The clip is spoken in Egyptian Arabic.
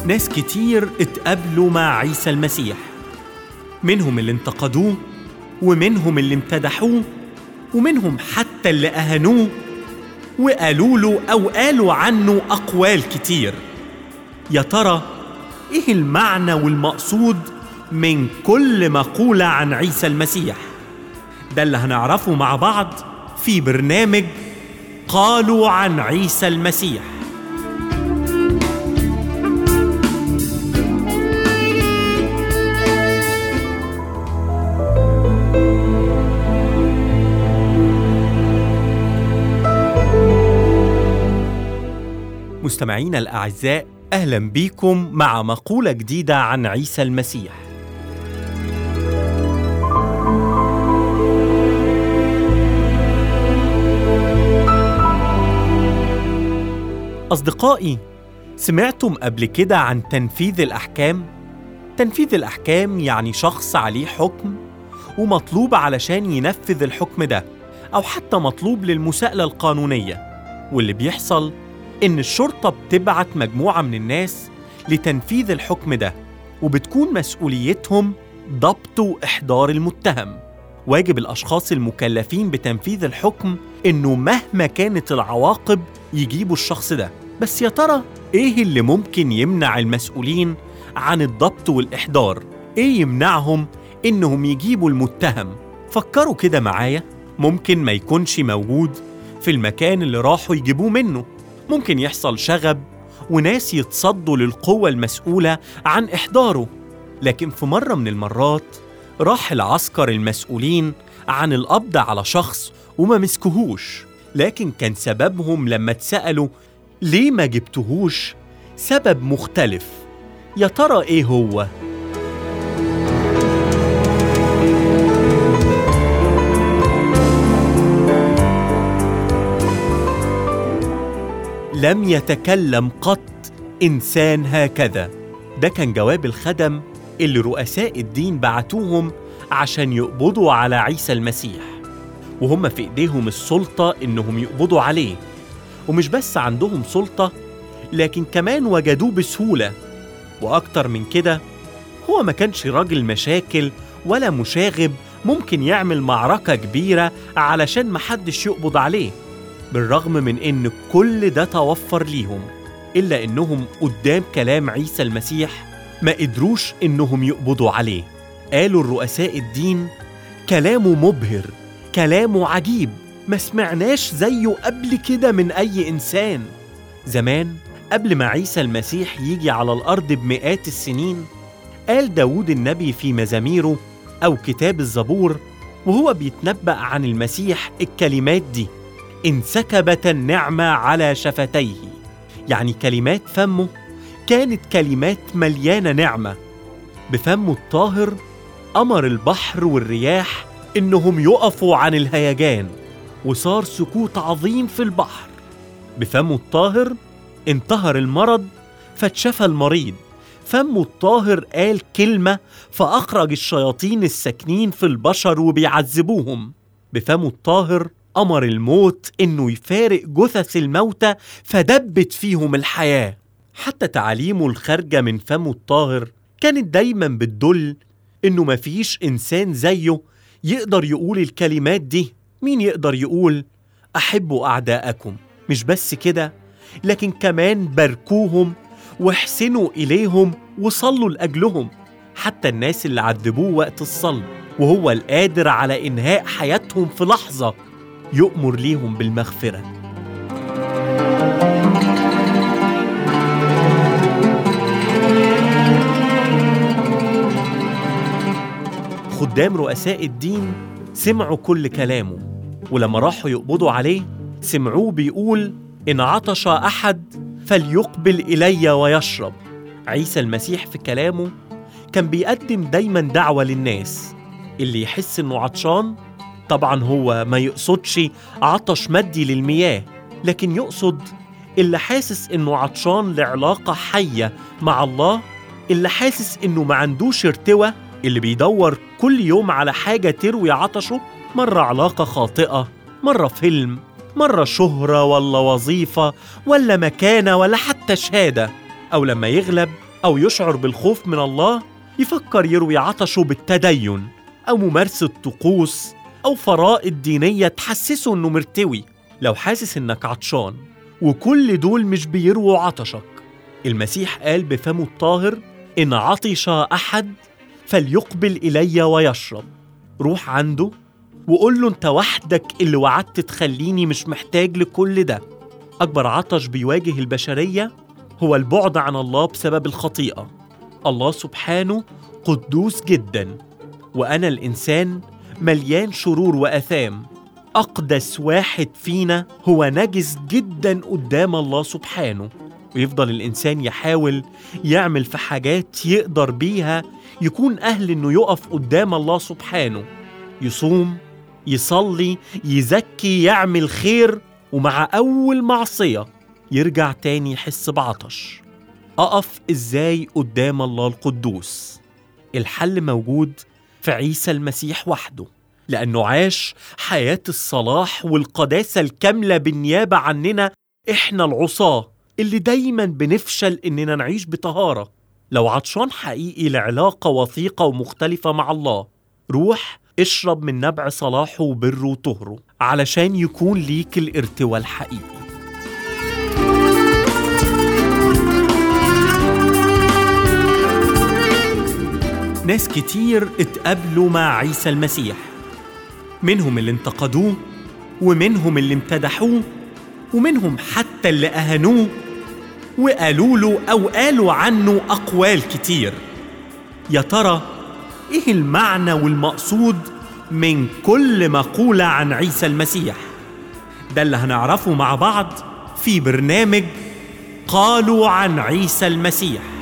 ناس كتير اتقابلوا مع عيسى المسيح منهم اللي انتقدوه ومنهم اللي امتدحوه ومنهم حتى اللي أهانوه وقالوا له أو قالوا عنه أقوال كتير يا ترى إيه المعنى والمقصود من كل مقولة عن عيسى المسيح ده اللي هنعرفه مع بعض في برنامج قالوا عن عيسى المسيح مستمعينا الأعزاء أهلا بيكم مع مقولة جديدة عن عيسى المسيح أصدقائي سمعتم قبل كده عن تنفيذ الأحكام؟ تنفيذ الأحكام يعني شخص عليه حكم ومطلوب علشان ينفذ الحكم ده أو حتى مطلوب للمساءلة القانونية واللي بيحصل إن الشرطة بتبعت مجموعة من الناس لتنفيذ الحكم ده وبتكون مسؤوليتهم ضبط وإحضار المتهم واجب الأشخاص المكلفين بتنفيذ الحكم إنه مهما كانت العواقب يجيبوا الشخص ده بس يا ترى إيه اللي ممكن يمنع المسؤولين عن الضبط والإحضار؟ إيه يمنعهم إنهم يجيبوا المتهم؟ فكروا كده معايا ممكن ما يكونش موجود في المكان اللي راحوا يجيبوه منه ممكن يحصل شغب وناس يتصدوا للقوة المسؤولة عن إحضاره لكن في مرة من المرات راح العسكر المسؤولين عن القبض على شخص وما مسكوهوش لكن كان سببهم لما اتسألوا ليه ما جبتهوش سبب مختلف يا ترى ايه هو؟ لم يتكلم قط انسان هكذا ده كان جواب الخدم اللي رؤساء الدين بعتوهم عشان يقبضوا على عيسى المسيح وهم في ايديهم السلطه انهم يقبضوا عليه ومش بس عندهم سلطه لكن كمان وجدوه بسهوله واكتر من كده هو ما كانش راجل مشاكل ولا مشاغب ممكن يعمل معركه كبيره علشان محدش يقبض عليه بالرغم من ان كل ده توفر ليهم الا انهم قدام كلام عيسى المسيح ما قدروش انهم يقبضوا عليه قالوا الرؤساء الدين كلامه مبهر كلامه عجيب ما سمعناش زيه قبل كده من اي انسان زمان قبل ما عيسى المسيح يجي على الارض بمئات السنين قال داود النبي في مزاميره او كتاب الزبور وهو بيتنبأ عن المسيح الكلمات دي انسكبت النعمة على شفتيه يعني كلمات فمه كانت كلمات مليانة نعمة بفمه الطاهر أمر البحر والرياح إنهم يقفوا عن الهيجان وصار سكوت عظيم في البحر بفمه الطاهر انتهر المرض فاتشفى المريض فمه الطاهر قال كلمة فأخرج الشياطين الساكنين في البشر وبيعذبوهم بفمه الطاهر أمر الموت إنه يفارق جثث الموتى فدبت فيهم الحياة حتى تعاليمه الخارجة من فمه الطاهر كانت دايما بتدل إنه مفيش إنسان زيه يقدر يقول الكلمات دي مين يقدر يقول أحبوا أعداءكم مش بس كده لكن كمان باركوهم واحسنوا إليهم وصلوا لأجلهم حتى الناس اللي عذبوه وقت الصلب وهو القادر على إنهاء حياتهم في لحظة يؤمر ليهم بالمغفرة خدام رؤساء الدين سمعوا كل كلامه ولما راحوا يقبضوا عليه سمعوه بيقول إن عطش أحد فليقبل إلي ويشرب عيسى المسيح في كلامه كان بيقدم دايما دعوة للناس اللي يحس إنه عطشان طبعا هو ما يقصدش عطش مادي للمياه لكن يقصد اللي حاسس إنه عطشان لعلاقة حية مع الله اللي حاسس إنه ما عندوش ارتوى اللي بيدور كل يوم على حاجة تروي عطشه مرة علاقة خاطئة مرة فيلم مرة شهرة ولا وظيفة ولا مكانة ولا حتى شهادة أو لما يغلب أو يشعر بالخوف من الله يفكر يروي عطشه بالتدين أو ممارسة طقوس أو فرائض دينية تحسسه إنه مرتوي لو حاسس إنك عطشان وكل دول مش بيرووا عطشك المسيح قال بفمه الطاهر إن عطش أحد فليقبل إلي ويشرب روح عنده وقول له أنت وحدك اللي وعدت تخليني مش محتاج لكل ده أكبر عطش بيواجه البشرية هو البعد عن الله بسبب الخطيئة الله سبحانه قدوس جدا وأنا الإنسان مليان شرور وأثام أقدس واحد فينا هو نجس جدا قدام الله سبحانه ويفضل الإنسان يحاول يعمل في حاجات يقدر بيها يكون أهل إنه يقف قدام الله سبحانه يصوم يصلي يزكي يعمل خير ومع أول معصية يرجع تاني يحس بعطش أقف إزاي قدام الله القدوس الحل موجود في عيسى المسيح وحده لأنه عاش حياة الصلاح والقداسة الكاملة بالنيابة عننا إحنا العصاة اللي دايما بنفشل إننا نعيش بطهارة لو عطشان حقيقي لعلاقة وثيقة ومختلفة مع الله روح اشرب من نبع صلاحه وبره وطهره علشان يكون ليك الارتواء الحقيقي ناس كتير اتقابلوا مع عيسى المسيح منهم اللي انتقدوه ومنهم اللي امتدحوه ومنهم حتى اللي أهانوه وقالوا له أو قالوا عنه أقوال كتير يا ترى إيه المعنى والمقصود من كل مقولة عن عيسى المسيح ده اللي هنعرفه مع بعض في برنامج قالوا عن عيسى المسيح